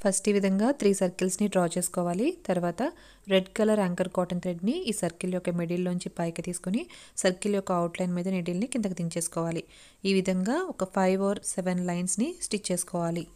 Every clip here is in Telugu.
ఫస్ట్ ఈ విధంగా త్రీ సర్కిల్స్ని డ్రా చేసుకోవాలి తర్వాత రెడ్ కలర్ యాంకర్ కాటన్ థ్రెడ్ని ఈ సర్కిల్ యొక్క మిడిల్లోంచి పైకి తీసుకుని సర్కిల్ యొక్క అవుట్లైన్ మీద నీడిల్ని కిందకి దించేసుకోవాలి ఈ విధంగా ఒక ఫైవ్ ఆర్ సెవెన్ లైన్స్ని స్టిచ్ చేసుకోవాలి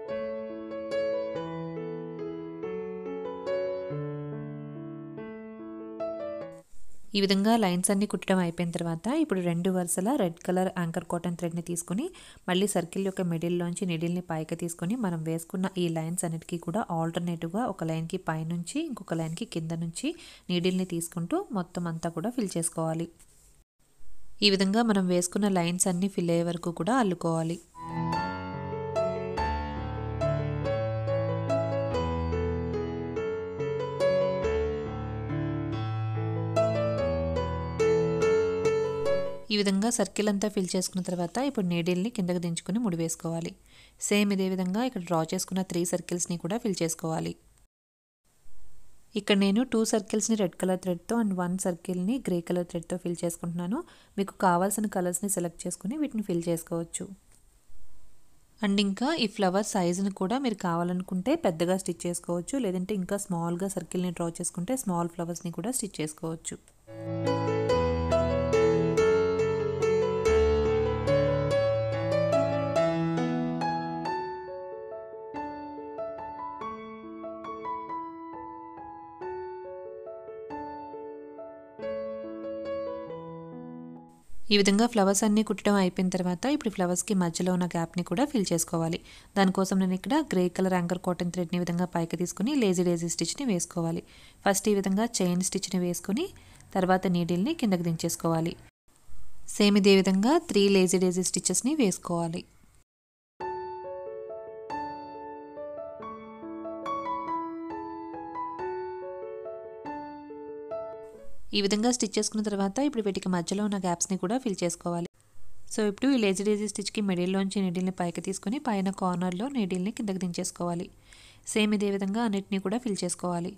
ఈ విధంగా లైన్స్ అన్ని కుట్టడం అయిపోయిన తర్వాత ఇప్పుడు రెండు వరుసల రెడ్ కలర్ యాంకర్ కాటన్ థ్రెడ్ని తీసుకుని మళ్ళీ సర్కిల్ యొక్క మిడిల్లోంచి నిడిల్ని పైకి తీసుకుని మనం వేసుకున్న ఈ లైన్స్ అన్నిటికీ కూడా ఆల్టర్నేటివ్గా ఒక లైన్కి పైనుంచి ఇంకొక లైన్కి కింద నుంచి నీడిల్ని తీసుకుంటూ మొత్తం అంతా కూడా ఫిల్ చేసుకోవాలి ఈ విధంగా మనం వేసుకున్న లైన్స్ అన్నీ ఫిల్ అయ్యే వరకు కూడా అల్లుకోవాలి ఈ విధంగా సర్కిల్ అంతా ఫిల్ చేసుకున్న తర్వాత ఇప్పుడు నీడిల్ని కిందకి దించుకుని ముడి వేసుకోవాలి సేమ్ ఇదే విధంగా ఇక్కడ డ్రా చేసుకున్న త్రీ సర్కిల్స్ని కూడా ఫిల్ చేసుకోవాలి ఇక్కడ నేను టూ సర్కిల్స్ని రెడ్ కలర్ థ్రెడ్తో అండ్ వన్ సర్కిల్ని గ్రే కలర్ థ్రెడ్తో ఫిల్ చేసుకుంటున్నాను మీకు కావాల్సిన కలర్స్ని సెలెక్ట్ చేసుకుని వీటిని ఫిల్ చేసుకోవచ్చు అండ్ ఇంకా ఈ ఫ్లవర్ సైజుని కూడా మీరు కావాలనుకుంటే పెద్దగా స్టిచ్ చేసుకోవచ్చు లేదంటే ఇంకా స్మాల్గా సర్కిల్ని డ్రా చేసుకుంటే స్మాల్ ఫ్లవర్స్ని కూడా స్టిచ్ చేసుకోవచ్చు ఈ విధంగా ఫ్లవర్స్ అన్నీ కుట్టడం అయిపోయిన తర్వాత ఇప్పుడు ఫ్లవర్స్కి మధ్యలో ఉన్న గ్యాప్ని కూడా ఫిల్ చేసుకోవాలి దానికోసం నేను ఇక్కడ గ్రే కలర్ యాంకర్ కాటన్ థ్రెడ్ని ఈ విధంగా పైకి తీసుకుని లేజీ లేజీ స్టిచ్ని వేసుకోవాలి ఫస్ట్ ఈ విధంగా చైన్ స్టిచ్ని వేసుకొని తర్వాత నీడిల్ని కిందకి దించేసుకోవాలి సేమ్ ఇదే విధంగా త్రీ లేజీ లేజీ స్టిచెస్ని వేసుకోవాలి ఈ విధంగా స్టిచ్ చేసుకున్న తర్వాత ఇప్పుడు వీటికి మధ్యలో ఉన్న గ్యాప్స్ని కూడా ఫిల్ చేసుకోవాలి సో ఇప్పుడు ఈ లేజీ లేజీ స్టిచ్కి మిడిల్లోంచి నీడిల్ని పైకి తీసుకొని పైన కార్నర్లో నీడిల్ని కిందకి దించేసుకోవాలి సేమ్ ఇదే విధంగా అన్నిటినీ కూడా ఫిల్ చేసుకోవాలి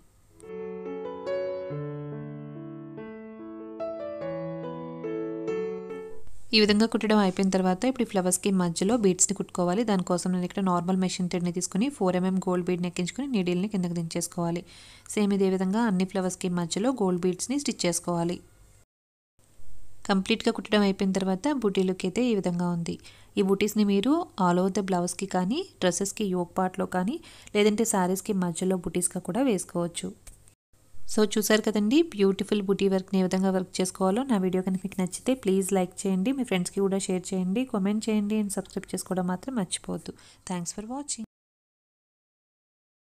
ఈ విధంగా కుట్టడం అయిపోయిన తర్వాత ఇప్పుడు ఫ్లవర్స్కి మధ్యలో బీడ్స్ని కుట్టుకోవాలి దానికోసం నేను ఇక్కడ నార్మల్ మెషిన్ థ్రెడ్ని తీసుకుని ఫోర్ ఎంఎం గోల్డ్ బీడ్ని ఎక్కించుకుని నీడిల్ని కిందకి దించేసుకోవాలి సేమ్ ఇదే విధంగా అన్ని ఫ్లవర్స్కి మధ్యలో గోల్డ్ బీడ్స్ని స్టిచ్ చేసుకోవాలి కంప్లీట్గా కుట్టడం అయిపోయిన తర్వాత బూటీ లుక్ అయితే ఈ విధంగా ఉంది ఈ బూటీస్ని మీరు ఆల్ ఓవర్ ద బ్లౌజ్కి కానీ డ్రెస్సెస్కి యోగ్ పార్ట్లో కానీ లేదంటే శారీస్కి మధ్యలో బూటీస్గా కూడా వేసుకోవచ్చు సో చూసారు కదండి బ్యూటిఫుల్ బుటీ వర్క్ని ఏ విధంగా వర్క్ చేసుకోవాలో నా వీడియో కనుక మీకు నచ్చితే ప్లీజ్ లైక్ చేయండి మీ ఫ్రెండ్స్కి కూడా షేర్ చేయండి కామెంట్ చేయండి అండ్ సబ్స్క్రైబ్ చేసుకోవడం మాత్రం మర్చిపోవద్దు థ్యాంక్స్ ఫర్ వాచింగ్